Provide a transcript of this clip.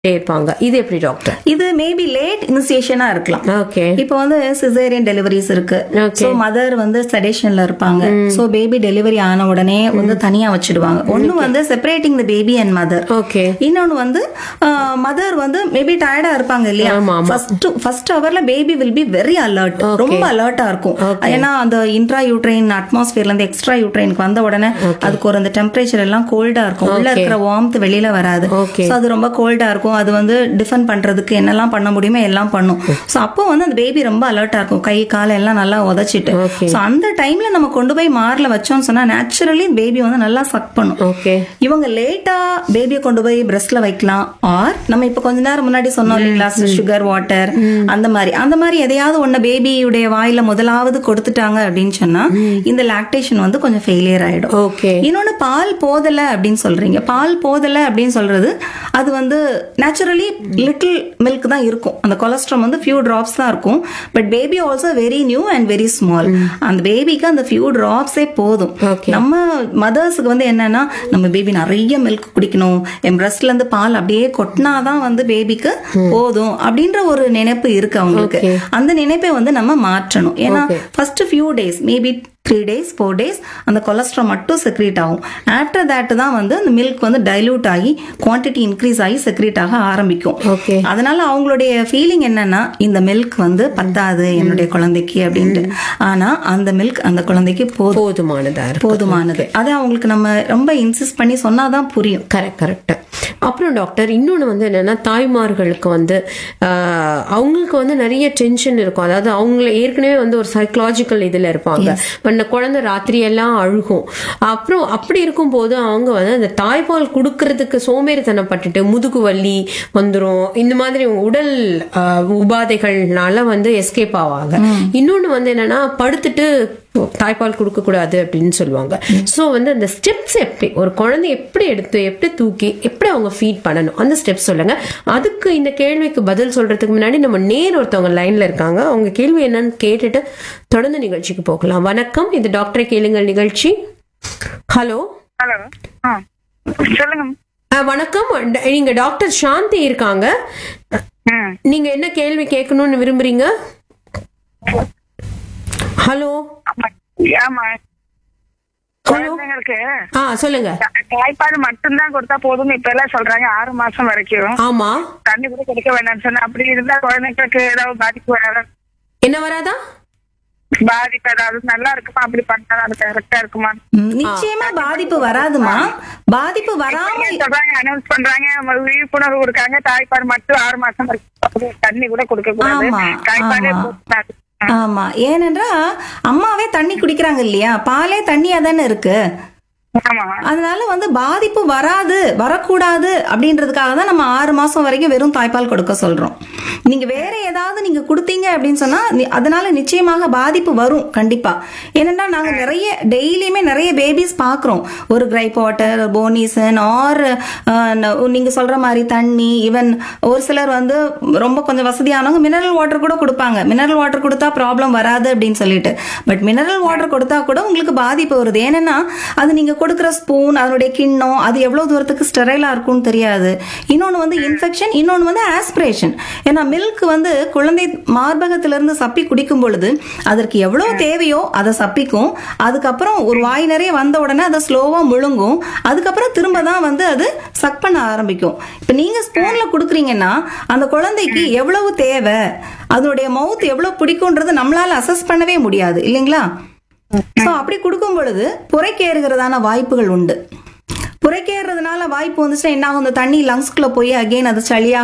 இருப்பாங்க இது எப்படி டாக்டர் இது மேபி லேட் இனிசியேஷனா இருக்கலாம் ஓகே இப்போ வந்து சிசேரியன் டெலிவரிஸ் இருக்கு Okay. சோ மதர் வந்து செடேஷன்ல இருப்பாங்க சோ பேபி டெலிவரி ஆன உடனே வந்து தனியா வச்சிடுவாங்க ஒண்ணு வந்து separating the baby and mother okay இன்னொன்னு வந்து மதர் வந்து மேபி டயர்டா இருப்பாங்க இல்லையா ஆமா, ஆமா. ஃபர்ஸ்ட் ஃபர்ஸ்ட் ஹவர்ல baby will be very alert ரொம்ப அலர்ட்டா இருக்கும் ஏன்னா அந்த இன்ட்ரா யூட்ரைன் அட்மாஸ்பியர்ல இருந்து எக்ஸ்ட்ரா யூட்ரைனுக்கு வந்த உடனே அதுக்கு ஒரு அந்த டெம்பரேச்சர் எல்லாம் கோல்டா இருக்கும் உள்ள இருக்கிற வார்ம்த் வெளியில வராது Okay. சோ அது ரொம்ப கோல்டா இருக்கும் அது வந்து டிஃபெண்ட் பண்றதுக்கு என்னெல்லாம் பண்ண முடியுமோ எல்லாம் பண்ணும் சோ அப்போ வந்து அந்த பேபி ரொம்ப அலர்ட்டா இருக்கும் கை காலை எல்லாம் நல்லா உதச்சிட்டு Okay. சோ அந்த டைம்ல நம்ம கொண்டு போய் மார்ல வச்சோம்னு சொன்னா நேச்சுரலி பேபி வந்து நல்லா சக் பண்ணும் ஓகே இவங்க லேட்டா பேபியை கொண்டு போய் பிரஸ்ட்ல வைக்கலாம் ஆர் நம்ம இப்ப கொஞ்ச நேரம் முன்னாடி சொன்னோம் இல்லைங்களா சுகர் வாட்டர் அந்த மாதிரி அந்த மாதிரி எதையாவது ஒண்ணு பேபியுடைய வாயில முதலாவது கொடுத்துட்டாங்க அப்படின்னு சொன்னா இந்த லாக்டேஷன் வந்து கொஞ்சம் ஃபெயிலியர் ஆயிடும் ஓகே இன்னொன்னு பால் போதல அப்படின்னு சொல்றீங்க பால் போதல அப்படின்னு சொல்றது அது வந்து நேச்சுரலி லிட்டில் மில்க் தான் இருக்கும் அந்த கொலஸ்ட்ரால் வந்து ஃபியூ டிராப்ஸ் தான் இருக்கும் but baby also very new and very small அந்த பேபிக்கு அந்த ஃபியூ டிராப்ஸே போதும் Okay. நம்ம மதர்ஸுக்கு வந்து என்னன்னா நம்ம பேபி நிறைய மில்க் குடிக்கணும் என் பிரஸ்ட்ல இருந்து பால் அப்படியே கொட்டினாதான் வந்து பேபிக்கு போதும் அப்படின்ற ஒரு நினைப்பு இருக்கு அவங்களுக்கு Okay. அந்த நினைப்பை வந்து நம்ம மாற்றணும் ஏன்னா first few days maybe three days four days அந்த கொலஸ்ட்ரால் மட்டும் செக்ரேட் ஆகும் ஆஃப்டர் தட் தான் வந்து அந்த மில்க் வந்து டைல்யூட் ஆகி குவான்டிட்டி இன்க்ரீஸ் ஆகி செக்ரேட் ஆக ஆரம்பிக்கும் ஓகே அதனால அவங்களுடைய ஃபீலிங் என்னன்னா இந்த மில்க் வந்து பத்தாது என்னுடைய குழந்தைக்கு அப்படின்ட்டு ஆனா அந்த மில்க் அந்த குழந்தைக்கு போதும் போதுமானதா இருக்கு போதுமானது அதை அவங்களுக்கு நம்ம ரொம்ப இன்சிஸ்ட் பண்ணி சொன்னாதான் புரியும் கரெக்ட் கரெக்ட் அப்புறம் டாக்டர் இன்னொன்று வந்து என்னன்னா தாய்மார்களுக்கு வந்து ஆஹ், அவங்களுக்கு வந்து நிறைய டென்ஷன் இருக்கும் அதாவது அவங்கள ஏற்கனவே வந்து ஒரு சைக்கலாஜிக்கல் இதில் இருப்பாங்க பண்ண குழந்தை ராத்திரி எல்லாம் அழுகும் அப்புறம் அப்படி இருக்கும்போது அவங்க வந்து அந்த தாய்ப்பால் கொடுக்கறதுக்கு சோம்பேறித்தனப்பட்டுட்டு முதுகு வலி வந்துரும் இந்த மாதிரி உடல் ஆஹ், உபாதைகள்னால வந்து எஸ்கேப் ஆவாங்க இன்னொன்று வந்து என்னன்னா படுத்துட்டு தாய்ப்பால் கொடுக்க கூடாது அப்படின்னு சொல்லுவாங்க சோ வந்து அந்த ஸ்டெப்ஸ் எப்படி ஒரு குழந்தை எப்படி எடுத்து எப்படி தூக்கி எப்படி அவங்க ஃபீட் பண்ணணும் அந்த ஸ்டெப்ஸ் சொல்லுங்க அதுக்கு இந்த கேள்விக்கு பதில் சொல்றதுக்கு முன்னாடி நம்ம நேர் ஒருத்தவங்க லைன்ல இருக்காங்க அவங்க கேள்வி என்னன்னு கேட்டுட்டு தொடர்ந்து நிகழ்ச்சிக்கு போகலாம் வணக்கம் இது டாக்டரை கேளுங்கள் நிகழ்ச்சி ஹலோ ஹலோ ஆ சொல்லுங்க வணக்கம் ட- நீங்க டாக்டர் சாந்தி இருக்காங்க ம் நீங்க என்ன கேள்வி கேட்கணும்னு விரும்புறீங்க ஹலோ ஆமா. ஆமா குழந்தைங்களுக்கு ஆ சொல்லுங்க தா- தாய்ப்பால் மட்டும்தான் கொடுத்தா போதும்னு இப்ப எல்லாம் சொல்றாங்க ஆறு மாசம் வரைக்கும் ஆமா தண்ணி கூட கொடுக்க வேண்டாம்னு சொன்னா அப்படி இருந்தா குழந்தைங்களுக்கு ஏதாவது பாதிப்பு வராதா என்ன வராதா பாதிப்பு ஏதாவது நல்லா இருக்குமா அப்படி பண்ணா அது கரெக்டா இருக்குமா ம், நிச்சயமா பாதிப்பு வராதுமா பாதிப்பு வராம இப்படியே சொல்றாங்க அனௌன்ஸ் பண்றாங்க நம்ம விழிப்புணர்வு கொடுக்காங்க தாய்ப்பால் மட்டும் ஆறு மாசம் வரைக்கும் தண்ணி கூட கொடுக்க கூடாது ஆமா, தாய்ப்பாலே ஆமா. போதும். ஆமா ஏனென்றா அம்மாவே தண்ணி குடிக்கிறாங்க இல்லையா பாலே தண்ணியா தானே இருக்கு ஆமா அதனால வந்து பாதிப்பு வராது வரக்கூடாது அப்படின்றதுக்காக தான் நம்ம ஆறு மாசம் வரைக்கும் வெறும் தாய்ப்பால் கொடுக்க சொல்றோம் நீங்க வேற ஏதாவது நீங்க கொடுத்தீங்க அப்படின்னு சொன்னா நி- அதனால நிச்சயமாக பாதிப்பு வரும் கண்டிப்பா ஏனென்றா நாங்க நிறைய டெய்லியுமே நிறைய பேபிஸ் பாக்குறோம் ஒரு கிரைப் வாட்டர் போனிசன் ஆர் நீங்க சொல்ற மாதிரி தண்ணி ஈவன் ஒரு சிலர் வந்து ரொம்ப கொஞ்சம் வசதியானவங்க மினரல் வாட்டர் கூட கொடுப்பாங்க மினரல் வாட்டர் கொடுத்தா ப்ராப்ளம் வராது அப்படின்னு சொல்லிட்டு பட் மினரல் வாட்டர் கொடுத்தா கூட உங்களுக்கு பாதிப்பு வருது ஏன்னா அது நீங்க கொடுக்குற ஸ்பூன் அதனுடைய கிண்ணம் அது எவ்வளவு தூரத்துக்கு ஸ்டெரைலா இருக்கும்னு தெரியாது இன்னொன்னு வந்து இன்ஃபெக்ஷன் இன்னொன்னு வந்து ஆஸ்பிரேஷன் ஏன்னா மில்க் வந்து குழந்தை மார்பகத்திலிருந்து சப்பி குடிக்கும் பொழுது அதற்கு எவ்வளவு தேவையோ அதை சப்பிக்கும் அதுக்கப்புறம் ஒரு வாய் நிறைய வந்த உடனே அதை ஸ்லோவா முழுங்கும் அதுக்கப்புறம் திரும்ப தான் வந்து அது சக் பண்ண ஆரம்பிக்கும் இப்ப நீங்க ஸ்பூன்ல குடுக்குறீங்கன்னா அந்த குழந்தைக்கு எவ்வளவு தேவை அதனுடைய மவுத் எவ்வளவு பிடிக்கும்ன்றது நம்மளால அசஸ் பண்ணவே முடியாது இல்லைங்களா சோ அப்படி கொடுக்கும் பொழுது புரைக்கேறுகிறதான வாய்ப்புகள் உண்டு புரைக்கேறதுனால வாய்ப்பு வந்துச்சுன்னா என்ன ஆகும் அந்த தண்ணி லங்ஸ்குள்ள போய் அகைன் அது சளியா